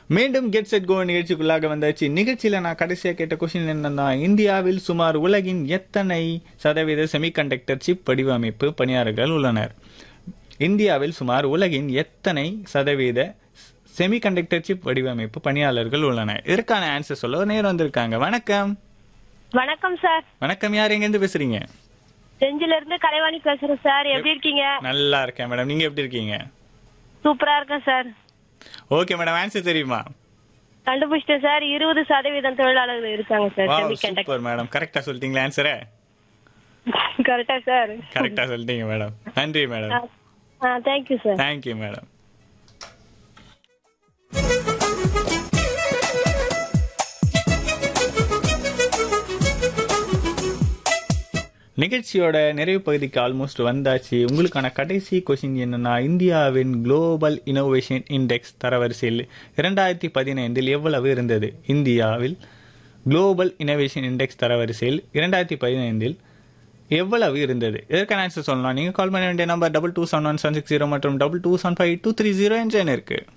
மீண்டும் get set go நிகழ்ச்சிக்குள்ளாக வந்தாச்சு நிகழ்ச்சியில நான் கடைசியா கேட்ட கொஸ்டின் என்னன்னா இந்தியாவில் சுமார் உலகின் எத்தனை சதவீத செமிகண்டக்டர் சிப் வடிவமைப்பு பணியாளர்கள் உள்ளனர் இந்தியாவில் சுமார் உலகின் எத்தனை சதவீத செமிகண்டக்டர் சிப் வடிவமைப்பு பணியாளர்கள் உள்ளனர் இதற்கான ஆன்சர் சொல்ல ஒரு நேரம் வந்திருக்காங்க வணக்கம் வணக்கம் சார் வணக்கம் யார் எங்க இருந்து பேசுறீங்க செஞ்சில இருந்து கலைவாணி பேசுறேன் சார் எப்படி இருக்கீங்க நல்லா இருக்கேன் மேடம் நீங்க எப்படி இருக்கீங்க சூப்பரா இருக்கேன் சார் ஓகே மேடம் ஆன்சர் தெரியுமா கண்டுபிடிச்சிட்டேன் சார் இருபது சதவீதம் தொழிலாளர்கள் இருக்காங்க sir wow semiconductor super madam கரெக்டா சொல்லிட்டீங்களா ஆன்சரை கரெக்டா சார் கரெக்டா சொல்லிட்டீங்க மேடம் நன்றி மேடம் ஆ தேங்க்யூ சார் தேங்க்யூ மேடம் நிகழ்ச்சியோட நிறைவு பகுதிக்கு ஆல்மோஸ்ட் வந்தாச்சு உங்களுக்கான கடைசி கொஸ்டின் என்னன்னா இந்தியாவின் குளோபல் இனோவேஷன் இண்டெக்ஸ் தரவரிசையில் இரண்டாயிரத்தி பதினைந்தில் எவ்வளவு இருந்தது இந்தியாவில் குளோபல் இனோவேஷன் இண்டெக்ஸ் தரவரிசையில் இரண்டாயிரத்தி பதினைந்தில் எவ்வளவு இருந்தது இதற்கான ஆன்சர் சொல்லலாம் நீங்க கால் பண்ண வேண்டிய number double two seven one seven six zero மற்றும் double two seven five two three zero என்ற எண் இருக்கு